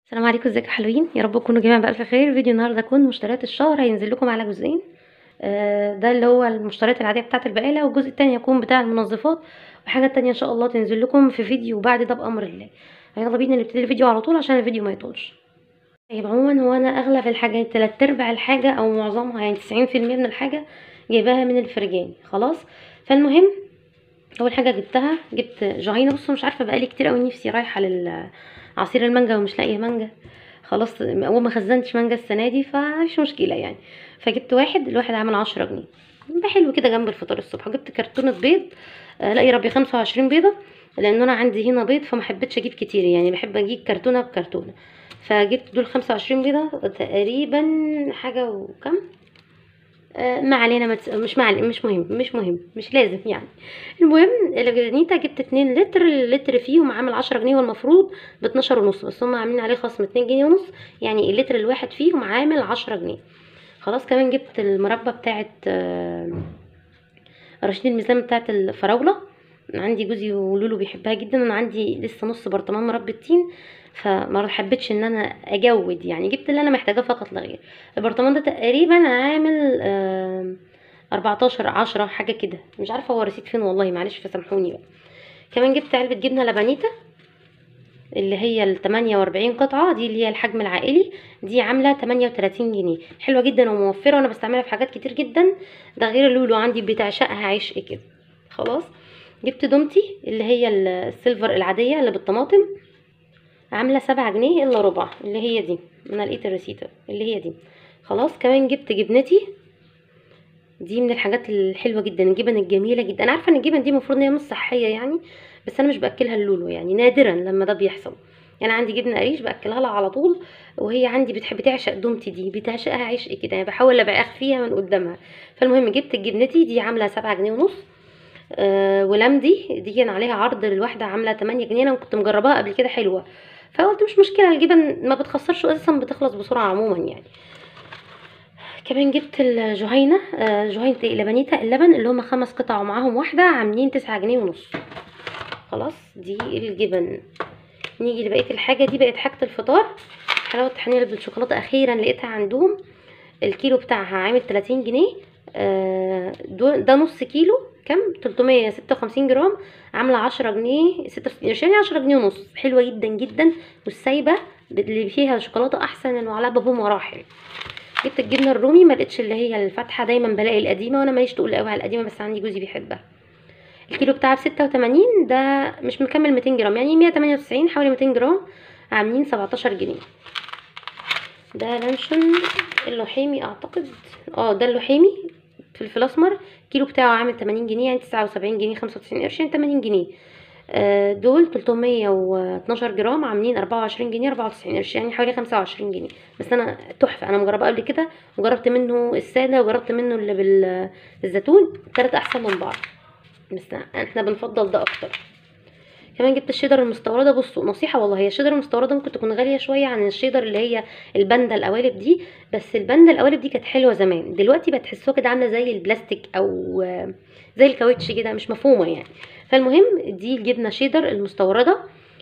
السلام عليكم ازيكم يا حلوين يا رب تكونوا جميعا بألف خير فيديو النهارده يكون مشتريات الشهر هينزل لكم على جزئين آه، ده اللي هو المشتريات العاديه بتاعه البقاله والجزء التاني يكون بتاع المنظفات وحاجه تانية ان شاء الله تنزل لكم في فيديو بعد ده بامر الله يلا بينا نبتدي الفيديو على طول عشان الفيديو ما يطولش طيب عموما هو انا اغلب الحاجات تلات ارباع الحاجه او معظمها يعني تسعين في المية من الحاجه جايباها من الفرجاني خلاص فالمهم اول حاجه جبتها جبت جهينه بصوا مش عارفه بقالي كتير قوي نفسي رايحه للعصير المانجا ومش لاقيه مانجا خلاص هو ما خزنتش مانجا السنه دي فمش مشكله يعني فجبت واحد الواحد عامل عشرة جنيه ده حلو كده جنب الفطار الصبح جبت كرتونه بيض آه لا يا ربي خمسة وعشرين بيضه لان انا عندي هنا بيض فما حبيتش اجيب كتير يعني بحب اجيب كرتونه بكرتونه فجبت دول خمسة وعشرين بيضه تقريبا حاجه وكم آه ما علينا ما تس... مش ما علينا مش مهم مش مهم مش لازم يعني المهم الجرانيتا جبت اتنين لتر اللتر فيهم عامل عشرة جنيه والمفروض باتناشر ونص بس هم عاملين عليه خصم اتنين جنيه ونص يعني اللتر الواحد فيهم عامل عشرة جنيه خلاص كمان جبت المربى بتاعت آه رشيد الميزان بتاعت الفراولة عندي جوزي ولولو بيحبها جدا انا عندي لسه نص برطمان مربى التين فما حبيتش ان انا اجود يعني جبت اللي انا محتاجاه فقط لا غير البرطمان ده تقريبا عامل آه 14 10 حاجه كده مش عارفه هو رصيد فين والله معلش فسامحوني بقى كمان جبت علبه جبنه لبنيتا اللي هي ال 48 قطعه دي اللي هي الحجم العائلي دي عامله 38 جنيه حلوه جدا وموفره وانا بستعملها في حاجات كتير جدا ده غير لولو عندي بتعشقها عشق كده خلاص جبت دومتي اللي هي السيلفر العاديه اللي بالطماطم عامله سبعة جنيه الا ربع اللي هي دي انا لقيت الريسيت اللي هي دي خلاص كمان جبت جبنتي دي من الحاجات الحلوه جدا الجبن الجميله جدا انا عارفه ان الجبن دي المفروض ان هي مش صحيه يعني بس انا مش باكلها اللولو يعني نادرا لما ده بيحصل يعني عندي جبنه قريش باكلها لها على طول وهي عندي بتحب تعشق دومتي دي بتعشقها عشق كده يعني بحاول ابقى اخفيها من قدامها فالمهم جبت جبنتي دي عامله سبعة جنيه ونص آه ولمدي دي كان عليها عرض الواحده عامله 8 جنيه انا كنت مجرباها قبل كده حلوه فقلت مش مشكله الجبن ما بتخسرش اساسا بتخلص بسرعه عموما يعني كمان جبت الجهينه آه جهينه لبنيتا اللبن اللي هما خمس قطع ومعاهم واحده عاملين تسعة جنيه ونص خلاص دي الجبن نيجي لبقيه الحاجه دي بقت حاجه الفطار حلاوه طحينيه بالشوكولاته اخيرا لقيتها عندهم الكيلو بتاعها عامل 30 جنيه آه ده نص كيلو كام 356 جرام عامله 10 جنيه 66 يعني 10 جنيه ونص حلوه جدا جدا والسايبه اللي فيها شوكولاته احسن من على بمراحل جبت الجبنه الرومي ما لقيتش اللي هي الفاتحه دايما بلاقي القديمه وانا ماليش تقول قوي على القديمه بس عندي جوزي بيحبها الكيلو بتاعها ب 86 ده مش مكمل 200 جرام يعني 198 حوالي 200 جرام عاملين 17 جنيه ده لانشون اللحيمي اعتقد اه ده اللحيمي فلفل اسمر الكيلو بتاعه عامل 80 جنيه يعني 79 جنيه 95 قرش يعني 80 جنيه آه دول 312 جرام عاملين 24 جنيه 94 قرش يعني حوالي 25 جنيه بس انا تحفه انا مجربه قبل كده وجربت منه الساده وجربت منه اللي بالزيتون كانت احسن من بعض بس احنا بنفضل ده اكتر كمان جبت الشيدر المستورده بصوا نصيحه والله هي الشيدر المستورده ممكن تكون غاليه شويه عن الشيدر اللي هي الباندا القوالب دي بس الباندا القوالب دي كانت حلوه زمان دلوقتي بتحسوها كده عامله زي البلاستيك او زي الكاوتش كده مش مفهومه يعني فالمهم دي الجبنه شيدر المستورده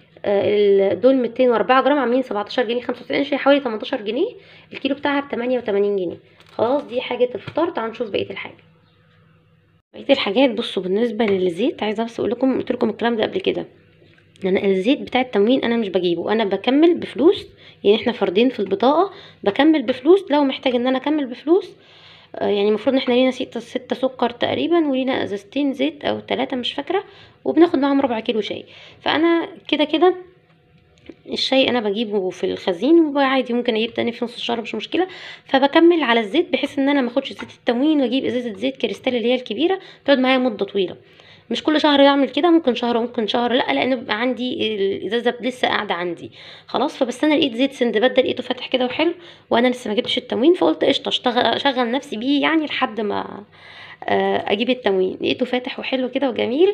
دول 204 جرام عاملين 17 جنيه 95 قرش حوالي 18 جنيه الكيلو بتاعها ب 88 جنيه خلاص دي حاجه الفطار تعالوا نشوف بقيه الحاجه بقيه الحاجات بصوا بالنسبه للزيت عايزه بس اقول لكم قلت لكم الكلام ده قبل كده انا الزيت بتاع التموين انا مش بجيبه انا بكمل بفلوس يعني احنا فردين في البطاقه بكمل بفلوس لو محتاج ان انا اكمل بفلوس آه يعني المفروض ان احنا لينا ستة, ستة سكر تقريبا ولينا ازازتين زيت او ثلاثة مش فاكره وبناخد معاهم ربع كيلو شاي فانا كده كده الشاي انا بجيبه في الخزين وعادي ممكن اجيب تاني في نص الشهر مش مشكله فبكمل على الزيت بحيث ان انا ما اخدش زيت التموين واجيب ازازه زيت كريستال اللي هي الكبيره تقعد معايا مده طويله مش كل شهر اعمل كده ممكن شهر وممكن شهر لا لان بيبقى عندي الازازه لسه قاعده عندي خلاص فبس انا لقيت زيت سندباد ده لقيته فاتح كده وحلو وانا لسه ما جبتش التموين فقلت قشطه اشتغل اشغل نفسي بيه يعني لحد ما اجيب التموين لقيته فاتح وحلو كده وجميل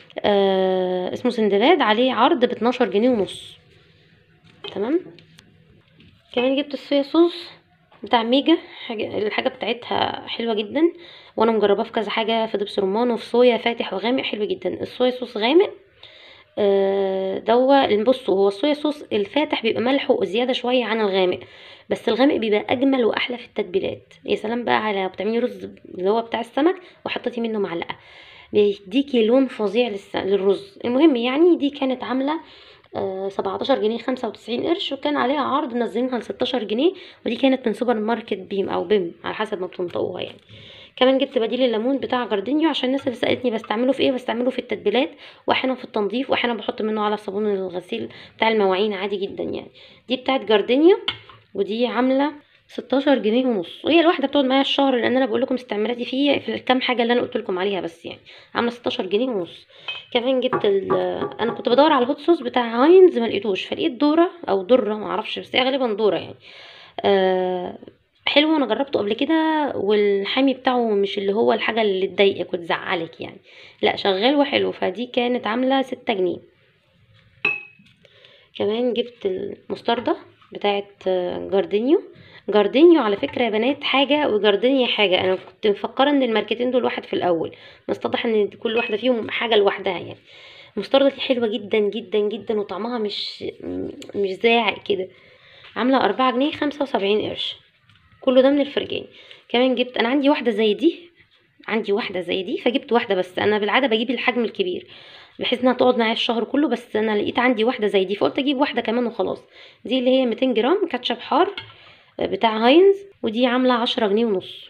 آه اسمه سندباد عليه عرض ب 12 جنيه ونص تمام كمان جبت الصويا صوص بتاع ميجا حاجة الحاجة بتاعتها حلوة جدا وانا مجرباه في كذا حاجة في دبس رمان وفي صويا فاتح وغامق حلو جدا الصويا صوص غامق آه، دوا بصوا هو الصويا صوص الفاتح بيبقى ملحه زياده شويه عن الغامق بس الغامق بيبقى اجمل واحلى في التتبيلات يا سلام بقى على بتعملي رز اللي هو بتاع السمك وحطيتي منه معلقه بيديكي لون فظيع للس- للرز المهم يعني دي كانت عامله آه، 17 جنيه 95 قرش وكان عليها عرض منزلينها ل 16 جنيه ودي كانت من سوبر ماركت بيم او بيم على حسب ما بتنطقوها يعني كمان جبت بديل الليمون بتاع جاردينيو عشان الناس اللي سالتني بستعمله في ايه بستعمله في التتبيلات واحيانا في التنظيف واحيانا بحط منه على صابون الغسيل بتاع المواعين عادي جدا يعني دي بتاعت جاردينيو ودي عامله 16 جنيه ونص وهي الواحده بتقعد معايا الشهر لان انا بقول لكم استعمالاتي فيه في الكام حاجه اللي انا قلت لكم عليها بس يعني عامله 16 جنيه ونص كمان جبت ال انا كنت بدور على الهوت صوص بتاع هاينز ما لقيتوش فلقيت دوره او دره ما اعرفش بس هي غالبا دوره يعني آه حلو انا جربته قبل كده والحامي بتاعه مش اللي هو الحاجه اللي تضايقك وتزعلك يعني لا شغال وحلو فدي كانت عامله 6 جنيه كمان جبت المستردة بتاعت آه، جاردينيو جاردينيو على فكرة يا بنات حاجة وجاردينيا حاجة أنا كنت مفكرة إن الماركتين دول واحد في الأول بس اتضح إن كل واحدة فيهم حاجة لوحدها يعني المستردة دي حلوة جدا جدا جدا وطعمها مش مش زاعق كده عاملة أربعة جنيه خمسة وسبعين قرش كله ده من الفرجاني كمان جبت أنا عندي واحدة زي دي عندي واحدة زي دي فجبت واحدة بس أنا بالعادة بجيب الحجم الكبير بحيث انها تقعد معايا الشهر كله بس انا لقيت عندي واحده زي دي فقلت اجيب واحده كمان وخلاص دي اللي هي 200 جرام كاتشب حار بتاع هاينز ودي عامله 10 جنيه ونص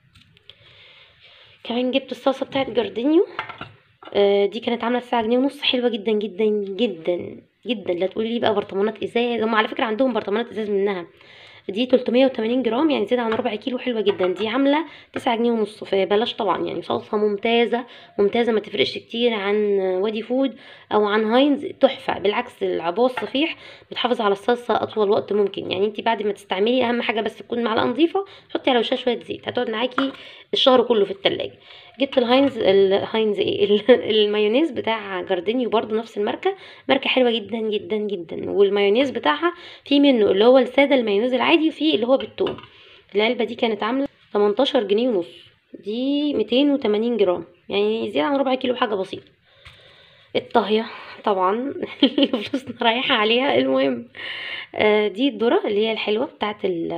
كمان جبت الصلصه بتاعت جاردينيو آه، دي كانت عامله 9 جنيه ونص حلوه جدا جدا جدا جدا لا تقولي لي بقى برطمانات ازاز هم على فكره عندهم برطمانات ازاز منها دي 380 جرام يعني زيادة عن ربع كيلو حلوة جدا دي عاملة تسعة جنيه ونص فبلاش طبعا يعني صلصة ممتازة ممتازة ما تفرقش كتير عن وادي فود او عن هاينز تحفة بالعكس العبوة الصفيح بتحافظ على الصلصة اطول وقت ممكن يعني انت بعد ما تستعملي اهم حاجة بس تكون معلقة نظيفة حطي على وشها شوية زيت هتقعد معاكي الشهر كله في التلاجة جبت الهاينز الهاينز ايه ال- المايونيز بتاع جاردينيو برضو نفس الماركة ماركة حلوة جدا جدا جدا والمايونيز بتاعها في منه اللي هو السادة المايونيز العادي وفي اللي هو بالثوم العلبة دي كانت عاملة 18 جنيه ونص دي 280 جرام يعني زيادة عن ربع كيلو حاجة بسيطة الطاهية طبعا اللي فلوسنا رايحة عليها المهم آه، دي الذرة اللي هي الحلوة بتاعت ال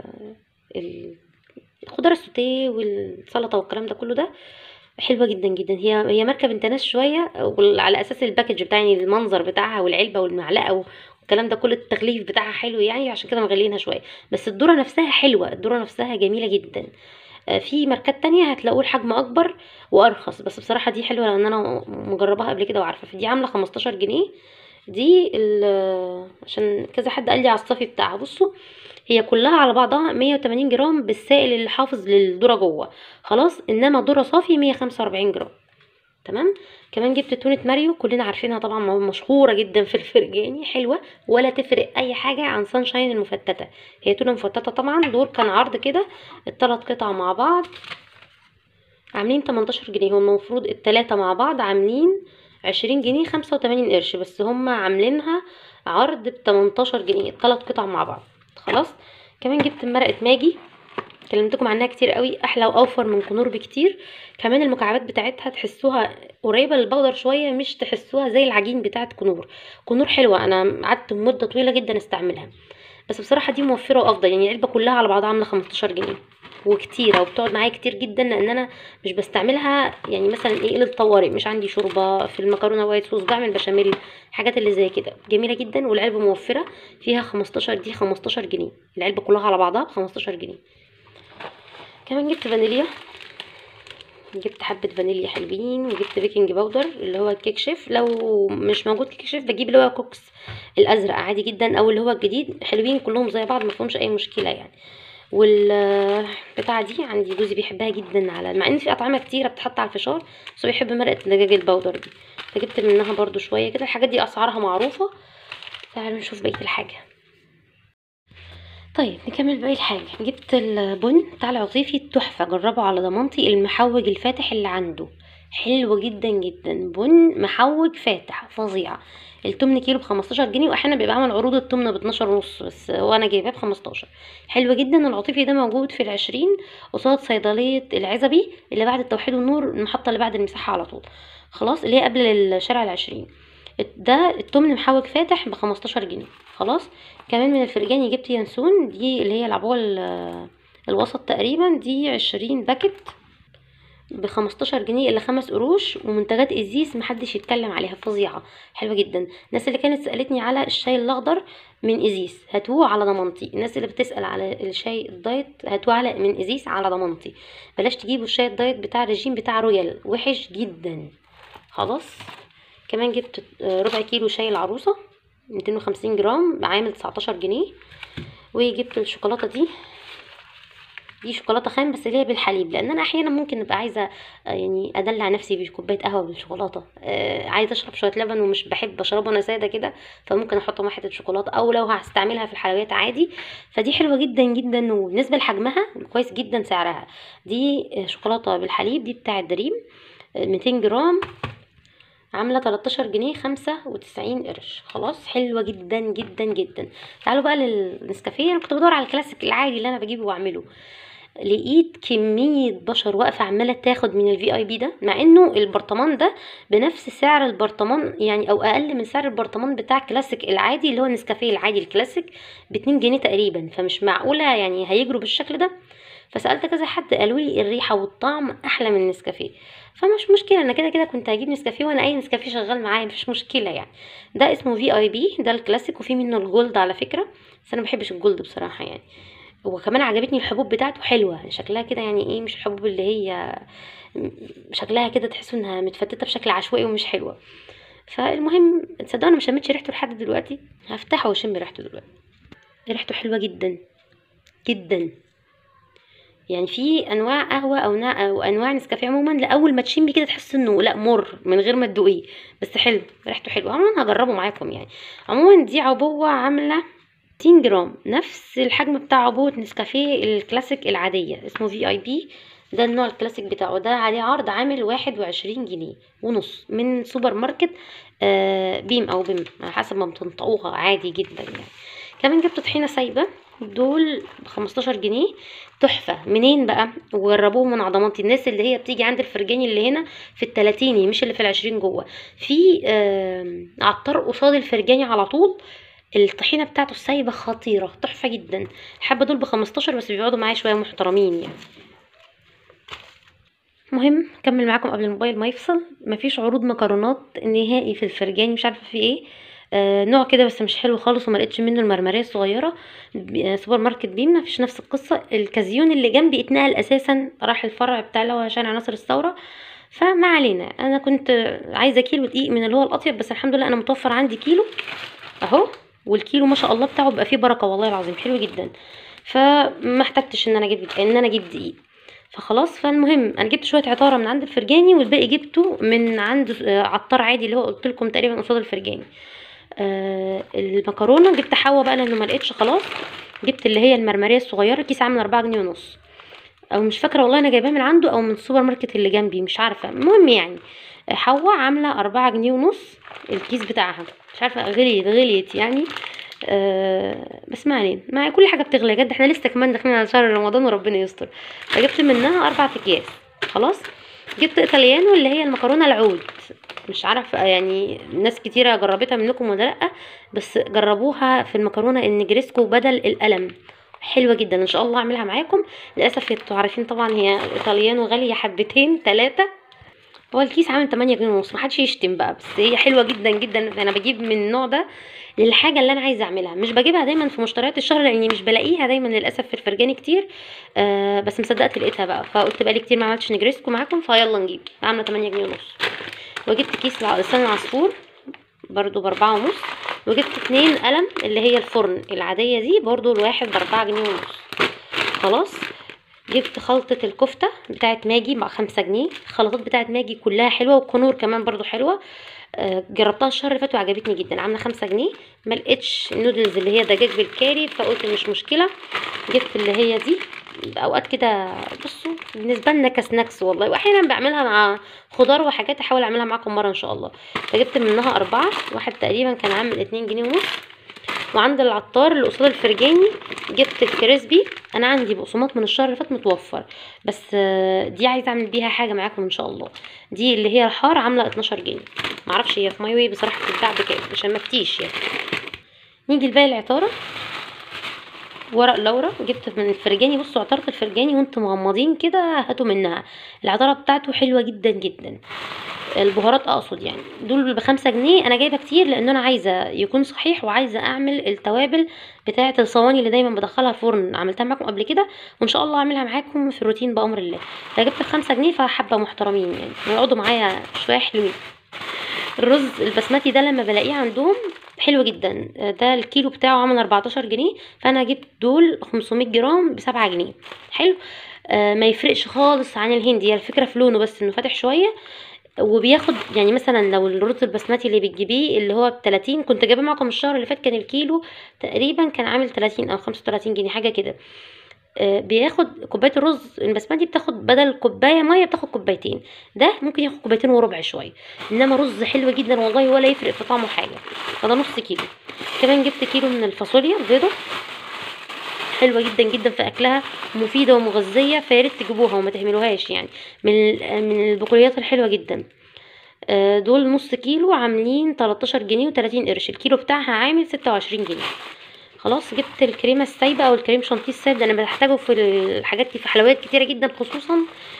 ال- الخضار السوتيه والسلطة والكلام ده كله ده حلوة جدا جدا هي هي ماركة بنت ناس شوية وال- على أساس الباكج بتاع يعني المنظر بتاعها والعلبة والمعلقة والكلام ده كل التغليف بتاعها حلو يعني عشان كده مغلينها شوية بس الذرة نفسها حلوة الذرة نفسها جميلة جدا آه، في ماركات تانية هتلاقوا الحجم أكبر وأرخص بس بصراحة دي حلوة لأن أنا مجرباها قبل كده وعارفة فدي عاملة 15 جنيه دي ال- عشان كذا حد قال لي على الصافي بتاعها بصوا هي كلها على بعضها 180 جرام بالسائل اللي حافظ للذرة جوه خلاص انما ذرة صافي 145 جرام تمام كمان جبت تونة ماريو كلنا عارفينها طبعا مشهورة جدا في الفرجاني حلوة ولا تفرق اي حاجة عن سانشاين المفتتة هي تونة مفتتة طبعا دول كان عرض كده التلات قطع مع بعض عاملين 18 جنيه هم المفروض التلاتة مع بعض عاملين 20 جنيه 85 قرش بس هم عاملينها عرض ب 18 جنيه التلات قطع مع بعض خلاص كمان جبت مرقة ماجي كلمتكم عنها كتير قوي احلى واوفر من كنور بكتير كمان المكعبات بتاعتها تحسوها قريبه للبودر شويه مش تحسوها زي العجين بتاعت كنور كنور حلوه انا قعدت مده طويله جدا استعملها بس بصراحه دي موفره وافضل يعني العلبه كلها على بعضها عامله 15 جنيه وكتيره وبتقعد معايا كتير جدا لان انا مش بستعملها يعني مثلا ايه للطوارئ مش عندي شوربه في المكرونه وايت صوص بعمل بشاميل الحاجات اللي زي كده جميله جدا والعلبه موفره فيها 15 دي 15 جنيه العلبه كلها على بعضها ب 15 جنيه كمان جبت فانيليا جبت حبة فانيليا حلوين وجبت بيكنج باودر اللي هو الكيك شيف لو مش موجود كيك شيف بجيب اللي هو كوكس الازرق عادي جدا او اللي هو الجديد حلوين كلهم زي بعض ما فيهمش اي مشكله يعني والبتاعه دي عندي جوزي بيحبها جدا على مع ان في اطعمه كتيره بتتحط على الفشار بس هو بيحب مرقه دجاج البودر دي فجبت منها برضو شويه كده الحاجات دي اسعارها معروفه تعالوا نشوف بقيه الحاجه طيب نكمل باقي الحاجة جبت البن بتاع العصيفي تحفة جربوا على ضمانتي المحوج الفاتح اللي عنده حلو جدا جدا بن محوج فاتح فظيع التمن كيلو بخمستاشر جنيه واحيانا بيبقى عامل عروض التمن باتناشر ونص بس وانا جايباه بخمستاشر حلو جدا العطيفي ده موجود في العشرين قصاد صيدلية العزبي اللي بعد التوحيد والنور المحطة اللي بعد المساحة على طول خلاص اللي هي قبل الشارع العشرين ده التمن محوج فاتح بخمستاشر جنيه خلاص كمان من الفرجاني جبت ينسون دي اللي هي العبوة ال- الوسط تقريبا دي عشرين باكت بخمستاشر جنيه الا خمس قروش ومنتجات ازيس محدش يتكلم عليها فظيعه حلوه جدا الناس اللي كانت سالتني على الشاي الاخضر من ازيس هاتوه على ضمانتي الناس اللي بتسال على الشاي الدايت هاتوه على من ازيس على ضمانتي بلاش تجيبوا الشاي الدايت بتاع الرجيم بتاع رويال وحش جدا خلاص كمان جبت آه، ربع كيلو شاي العروسه 250 جرام عامل 19 جنيه وجبت الشوكولاته دي دي شوكولاته خام بس اللي هي بالحليب لان انا احيانا ممكن ابقى عايزه آه، يعني ادلع نفسي بكوبايه قهوه بالشوكولاته آه، عايزه اشرب شويه لبن ومش بحب اشربه انا ساده كده فممكن احط معاها حته شوكولاته او لو هستعملها في الحلويات عادي فدي حلوه جدا جدا وبالنسبه لحجمها كويس جدا سعرها دي آه، شوكولاته بالحليب دي بتاعه دريم آه، 200 جرام عامله 13 جنيه 95 قرش خلاص حلوه جدا جدا جدا تعالوا بقى للنسكافيه انا كنت بدور على الكلاسيك العادي اللي انا بجيبه واعمله لقيت كمية بشر واقفة عمالة تاخد من الفي اي بي ده مع انه البرطمان ده بنفس سعر البرطمان يعني او اقل من سعر البرطمان بتاع الكلاسيك العادي اللي هو النسكافيه العادي الكلاسيك باتنين جنيه تقريبا فمش معقولة يعني هيجروا بالشكل ده فسألت كذا حد قالوا لي الريحة والطعم احلى من النسكافيه فمش مشكلة انا كده كده كنت هجيب نسكافيه وانا اي نسكافيه شغال معايا مفيش مشكلة يعني ده اسمه في اي بي ده الكلاسيك وفي منه الجولد على فكرة بس انا مبحبش الجولد بصراحة يعني وكمان عجبتني الحبوب بتصدقوا حلوه شكلها كده يعني ايه مش الحبوب اللي هي م- شكلها كده تحسوا انها متفتته بشكل عشوائي ومش حلوه فالمهم تصدقوا انا ما شميتش ريحته لحد دلوقتي هفتحه واشم ريحته دلوقتي ريحته حلوه جدا جدا يعني في انواع قهوه او نا او انواع نسكافيه عموما لاول ما تشمي كده تحس انه لا مر من غير ما تدوقيه بس حلو ريحته حلوه عموما هجربه معاكم يعني عموما دي عبوه عامله 60 جرام نفس الحجم بتاع عبوة نسكافيه الكلاسيك العادية اسمه في اي بي ده النوع الكلاسيك بتاعه ده عليه عرض عامل واحد وعشرين جنيه ونص من سوبر ماركت آه بيم او بيم على حسب ما بتنطقوها عادي جدا يعني كمان جبت طحينة سايبة دول بخمستاشر جنيه تحفة منين بقى وجربوهم من عضماتي الناس اللي هي بتيجي عند الفرجاني اللي هنا في التلاتيني مش اللي في العشرين جوه في آه عطار قصاد الفرجاني على طول الطحينه بتاعته السايبه خطيره تحفه جدا الحبه دول بخمستاشر بس بيقعدوا معايا شويه محترمين يعني مهم كمل معاكم قبل الموبايل ما يفصل مفيش عروض مكرونات نهائي في الفرجاني مش عارفه في ايه آه نوع كده بس مش حلو خالص وما لقيتش منه المرمريه الصغيره ب- آه سوبر ماركت بيم مفيش نفس القصه الكازيون اللي جنبي اتنقل اساسا راح الفرع بتاع اللي هو شارع ناصر الثوره فما علينا انا كنت عايزه كيلو دقيق من اللي هو الاطيب بس الحمد لله انا متوفر عندي كيلو اهو والكيلو ما شاء الله بتاعه بيبقى فيه بركه والله العظيم حلو جدا فما احتجتش ان انا اجيب ان انا اجيب دقيق فخلاص فالمهم انا جبت شويه عطاره من عند الفرجاني والباقي جبته من عند آه، عطار عادي اللي هو قلت لكم تقريبا قصاد الفرجاني آه المكرونه جبت حوا بقى لانه ما لقيتش خلاص جبت اللي هي المرمريه الصغيره كيس عامل أربعة جنيه ونص او مش فاكره والله انا جايباه من عنده او من السوبر ماركت اللي جنبي مش عارفه المهم يعني حوا عامله أربعة جنيه ونص الكيس بتاعها مش عارفه غليت غليت يعني آه بس ما علينا ما كل حاجه بتغلى جد احنا لسه كمان داخلين على شهر رمضان وربنا يستر فجبت منها اربع اكياس خلاص جبت ايطاليانو اللي هي المكرونه العود مش عارف يعني ناس كتيرة جربتها منكم ولا لأ بس جربوها في المكرونة النجريسكو بدل القلم حلوة جدا ان شاء الله اعملها معاكم للأسف انتوا عارفين طبعا هي ايطاليانو غالية حبتين تلاتة هو الكيس عامل 8 جنيه ونص محدش يشتم بقى بس هي حلوه جدا جدا انا بجيب من النوع ده للحاجه اللي انا عايزه اعملها مش بجيبها دايما في مشتريات الشهر لاني مش بلاقيها دايما للاسف في الفرجاني كتير آه بس مصدقت لقيتها بقى فقلت بقالي كتير ما عملتش نجريسكو معاكم فيلا نجيب عامله 8 جنيه ونص وجبت كيس لع- لسان العصفور برضو باربعة ونص وجبت اتنين قلم اللي هي الفرن العادية دي برضو الواحد باربعة جنيه ونص خلاص جبت خلطة الكفتة بتاعت ماجي مع خمسة جنيه الخلطات بتاعت ماجي كلها حلوة والكنور كمان برضو حلوة آه، جربتها الشهر اللي فات وعجبتني جدا عاملة خمسة جنيه ما لقيتش النودلز اللي هي دجاج بالكاري فقلت مش مشكلة جبت اللي هي دي اوقات كده بصوا بالنسبة لنا كسناكس والله واحيانا بعملها مع خضار وحاجات احاول اعملها معاكم مرة ان شاء الله فجبت منها اربعة واحد تقريبا كان عامل اتنين جنيه ونص وعند العطار اللي قصاد الفرجاني جبت الكريسبي انا عندي بقسماط من الشهر اللي فات متوفر بس آه، دي عايزه اعمل بيها حاجه معاكم ان شاء الله دي اللي هي الحار عامله 12 جنيه معرفش هي في ماي واي بصراحه بتتباع بكام عشان ما افتيش يعني نيجي لباقي العطاره ورق لورا جبت من الفرجاني بصوا عطاره الفرجاني وانتم مغمضين كده هاتوا منها العطاره بتاعته حلوه جدا جدا البهارات اقصد يعني دول بخمسة جنيه انا جايبه كتير لان انا عايزه يكون صحيح وعايزه اعمل التوابل بتاعه الصواني اللي دايما بدخلها الفرن عملتها معاكم قبل كده وان شاء الله اعملها معاكم في الروتين بامر الله فجبت بخمسة جنيه فحبه محترمين يعني يقعدوا معايا شويه حلوين الرز البسمتي ده لما بلاقيه عندهم حلو جدا ده الكيلو بتاعه عامل 14 جنيه فانا جبت دول 500 جرام بسبعة جنيه حلو آه ما يفرقش خالص عن الهندي هي الفكره في لونه بس انه فاتح شويه وبياخد يعني مثلا لو الرز البسمتي اللي بتجيبيه اللي هو ب 30 كنت جايباه معاكم الشهر اللي فات كان الكيلو تقريبا كان عامل 30 او 35 جنيه حاجه كده آه، بياخد كوبايه الرز البسمتي بتاخد بدل كوبايه ميه بتاخد كوبايتين ده ممكن ياخد كوبايتين وربع شويه انما رز حلو جدا والله ولا يفرق في طعمه حاجه فده نص كيلو كمان جبت كيلو من الفاصوليا البيضه حلوه جدا جدا في اكلها مفيده ومغذيه فيا ريت تجيبوها وما تهملوهاش يعني من ال- من البقوليات الحلوه جدا آه، دول نص كيلو عاملين 13 جنيه و30 قرش الكيلو بتاعها عامل 26 جنيه خلاص جبت الكريمه السايبه او الكريم شانتيه السايب ده انا بحتاجه في الحاجات دي في حلويات كتيره جدا خصوصا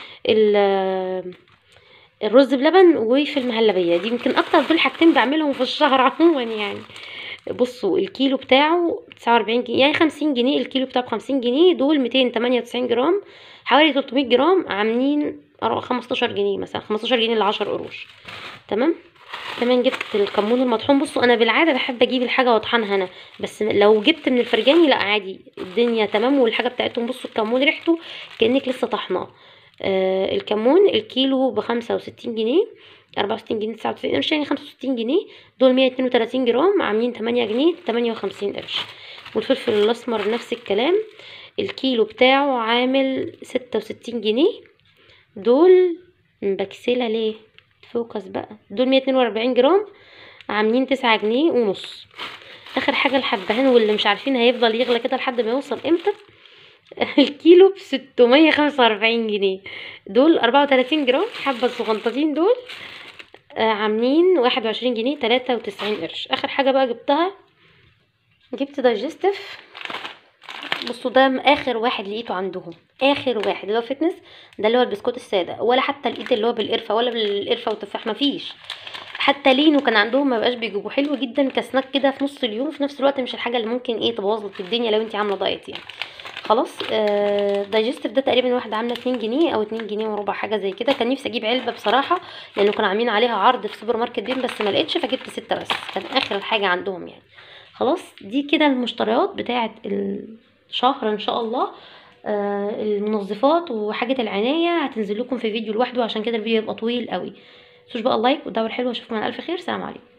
ال- الرز بلبن وفي المهلبيه دي يمكن اكتر دول حاجتين بعملهم في الشهر عموما يعني بصوا الكيلو بتاعه 49 جنيه يعني 50 جنيه الكيلو بتاعه ب 50 جنيه دول 298 جرام حوالي 300 جرام عاملين أرو- 15 جنيه مثلا 15 جنيه ل 10 قروش تمام كمان جبت الكمون المطحون بصوا انا بالعاده بحب اجيب الحاجه واطحنها انا بس لو جبت من الفرجاني لا عادي الدنيا تمام والحاجه بتاعتهم بصوا الكمون ريحته كانك لسه طحناه آه الكمون الكيلو بخمسة وستين جنيه أربعة وستين جنيه تسعة وتسعين قرش يعني خمسة وستين جنيه دول مية اتنين وتلاتين جرام عاملين تمانية جنيه تمانية وخمسين قرش والفلفل الأسمر نفس الكلام الكيلو بتاعه عامل ستة وستين جنيه دول مبكسلة ليه فوكس بقى دول مية اتنين وأربعين جرام عاملين تسعة جنيه ونص آخر حاجة الحبهان واللي مش عارفين هيفضل يغلى كده لحد ما يوصل امتى الكيلو بستمية خمسة وأربعين جنيه دول أربعة وتلاتين جرام حبة الصغنطتين دول آه، عاملين واحد وعشرين جنيه تلاتة وتسعين قرش آخر حاجة بقى جبتها جبت دايجستيف بصوا ده اخر واحد لقيته عندهم اخر واحد اللي هو فتنس ده اللي هو البسكوت الساده ولا حتى لقيت اللي هو بالقرفه ولا بالقرفه وتفاح مفيش حتى لينو كان عندهم ما بقاش بيجيبوه حلو جدا كسناك كده في نص اليوم في نفس الوقت مش الحاجه اللي ممكن ايه تبوظ لك الدنيا لو انت عامله دايت يعني خلاص آه دايجستيف ده تقريبا واحده عامله 2 جنيه او 2 جنيه وربع حاجه زي كده كان نفسي اجيب علبه بصراحه لانه كانوا عاملين عليها عرض في سوبر ماركت بين بس ما لقيتش فجبت ستة بس كان اخر حاجه عندهم يعني خلاص دي كده المشتريات بتاعه الشهر ان شاء الله آه المنظفات وحاجه العنايه هتنزل لكم في فيديو لوحده عشان كده الفيديو يبقى طويل قوي متنسوش بقى اللايك والدعوه الحلوه اشوفكم على الف خير سلام عليكم